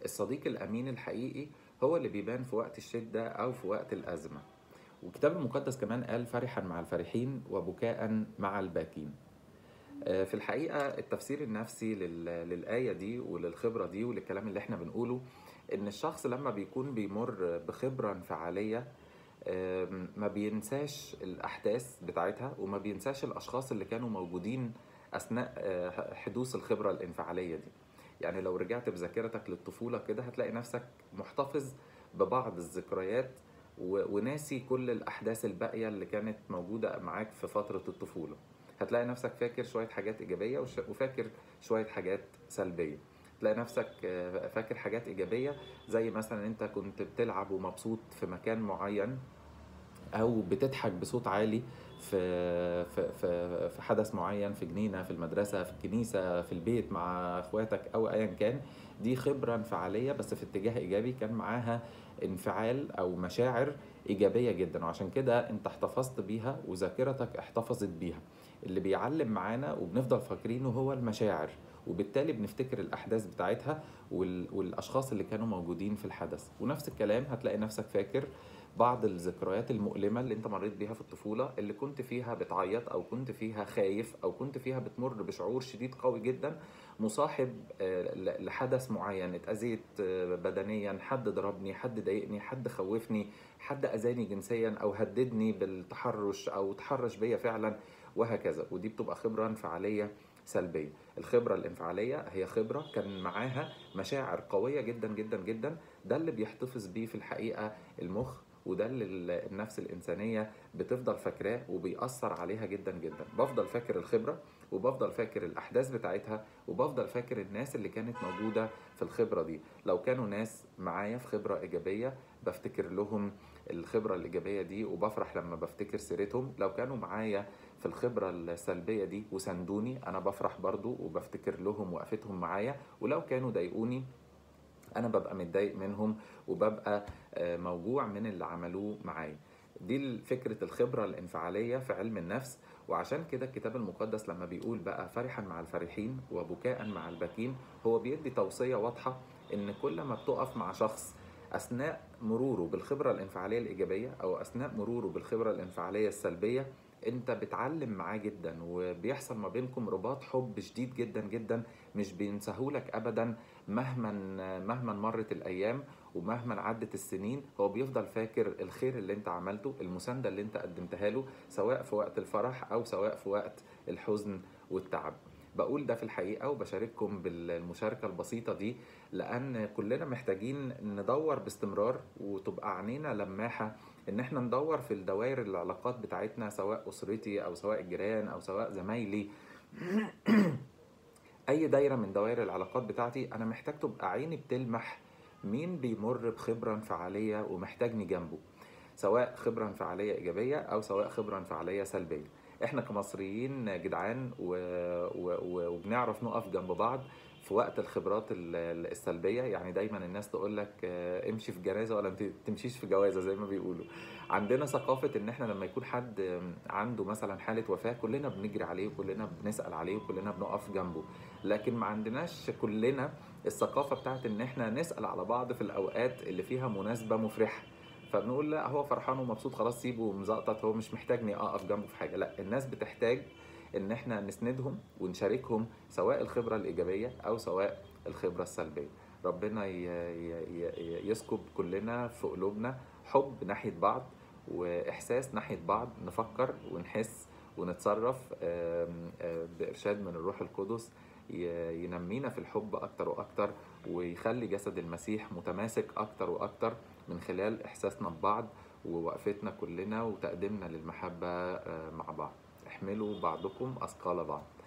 الصديق الامين الحقيقي هو اللي بيبان في وقت الشده او في وقت الازمه والكتاب المقدس كمان قال فرحا مع الفرحين وبكاء مع الباكين آه، في الحقيقه التفسير النفسي لل- للايه دي وللخبره دي وللكلام اللي احنا بنقوله ان الشخص لما بيكون بيمر بخبره انفعاليه آم، ما بينساش الاحداث بتاعتها وما بينساش الاشخاص اللي كانوا موجودين اثناء آه، حدوث الخبره الانفعاليه دي يعني لو رجعت بذاكرتك للطفوله كده هتلاقي نفسك محتفظ ببعض الذكريات و- وناسي كل الاحداث الباقيه اللي كانت موجوده معاك في فتره الطفوله هتلاقي نفسك فاكر شويه حاجات ايجابيه وش- وفاكر شويه حاجات سلبيه تلاقي نفسك آه، فاكر حاجات ايجابيه زي مثلا انت كنت بتلعب ومبسوط في مكان معين او بتضحك بصوت عالي في في في في حدث معين في جنينه في المدرسه في الكنيسه في البيت مع اخواتك او ايا كان دي خبره انفعاليه بس في اتجاه ايجابي كان معاها انفعال او مشاعر ايجابيه جدا وعشان كده انت احتفظت بيها وذاكرتك احتفظت بيها اللي بيعلم معانا وبنفضل فاكرينه هو المشاعر وبالتالي بنفتكر الاحداث بتاعتها وال- والاشخاص اللي كانوا موجودين في الحدث ونفس الكلام هتلاقي نفسك فاكر بعض الذكريات المؤلمة اللي انت مريت بيها في الطفولة اللي كنت فيها بتعيط او كنت فيها خايف او كنت فيها بتمر بشعور شديد قوي جدا مصاحب آه، ل- لحدث معين اتأذيت آه، بدنيا حد ضربني حد ضايقني حد خوفني حد أذاني جنسيا او هددني بالتحرش او تحرش بيا فعلا وهكذا ودي بتبقى خبرة انفعالية سلبية الخبرة الانفعالية هي خبرة كان معاها مشاعر قوية جدا جدا جدا ده اللي بيحتفظ بيه في الحقيقة المخ وده اللي ال- النفس الإنسانية بتفضل فاكراه وبيأثر عليها جدا جدا بفضل فاكر الخبرة وبفضل فاكر الأحداث بتاعتها وبفضل فاكر الناس اللي كانت موجودة في الخبرة دي لو كانوا ناس معايا في خبرة إيجابية بفتكر لهم الخبرة الإيجابية دي وبفرح لما بفتكر سيرتهم لو كانوا معايا في الخبرة السلبية دي وساندوني أنا بفرح برضو وبفتكر لهم وقفتهم معايا ولو كانوا ضايقوني انا ببقى متضايق منهم وببقى آه، موجوع من اللي عملوه معايا دي فكرة الخبرة الانفعالية في علم النفس وعشان كده الكتاب المقدس لما بيقول بقى فرحا مع الفرحين وبكاء مع الباكين هو بيدي توصية واضحة ان كل ما بتقف مع شخص اثناء مروره بالخبرة الانفعالية الايجابية او اثناء مروره بالخبرة الانفعالية السلبية انت بتعلم معاه جدا وبيحصل ما بينكم رباط حب شديد جدا جدا مش بينساهولك ابدا مهما مهما مرت الايام ومهما عدت السنين هو بيفضل فاكر الخير اللي انت عملته المسانده اللي انت قدمتها له سواء في وقت الفرح او سواء في وقت الحزن والتعب بقول ده في الحقيقه وبشارككم بالمشاركه البسيطه دي لان كلنا محتاجين ندور باستمرار وتبقى عينينا لماحه ان احنا ندور في الدوائر العلاقات بتاعتنا سواء اسرتي او سواء الجيران او سواء زمايلي اي دايره من دوائر العلاقات بتاعتي انا محتاج تبقى عيني بتلمح مين بيمر بخبره انفعاليه ومحتاجني جنبه سواء خبره انفعاليه ايجابيه او سواء خبره انفعاليه سلبيه احنا كمصريين جدعان و... و... و... وبنعرف نقف جنب بعض في وقت الخبرات ال- ال- السلبيه يعني دايما الناس تقول لك آه، امشي في جنازه ولا ما تمشيش في جوازه زي ما بيقولوا عندنا ثقافه ان احنا لما يكون حد عنده مثلا حاله وفاه كلنا بنجري عليه وكلنا بنسال عليه وكلنا بنقف جنبه لكن ما عندناش كلنا الثقافه بتاعت ان احنا نسال على بعض في الاوقات اللي فيها مناسبه مفرحه فبنقول لا هو فرحان ومبسوط خلاص سيبه ومزقطط هو مش محتاجني اقف جنبه في حاجه لا الناس بتحتاج ان احنا نسندهم ونشاركهم سواء الخبره الايجابيه او سواء الخبره السلبيه ربنا ي- ي- ي- يسكب كلنا في قلوبنا حب ناحيه بعض واحساس ناحيه بعض نفكر ونحس ونتصرف آم، آم، بارشاد من الروح القدس ي- ينمينا في الحب اكتر واكتر ويخلي جسد المسيح متماسك اكتر واكتر من خلال احساسنا ببعض ووقفتنا كلنا وتقديمنا للمحبه آه، مع بعض احملوا بعضكم اثقال بعض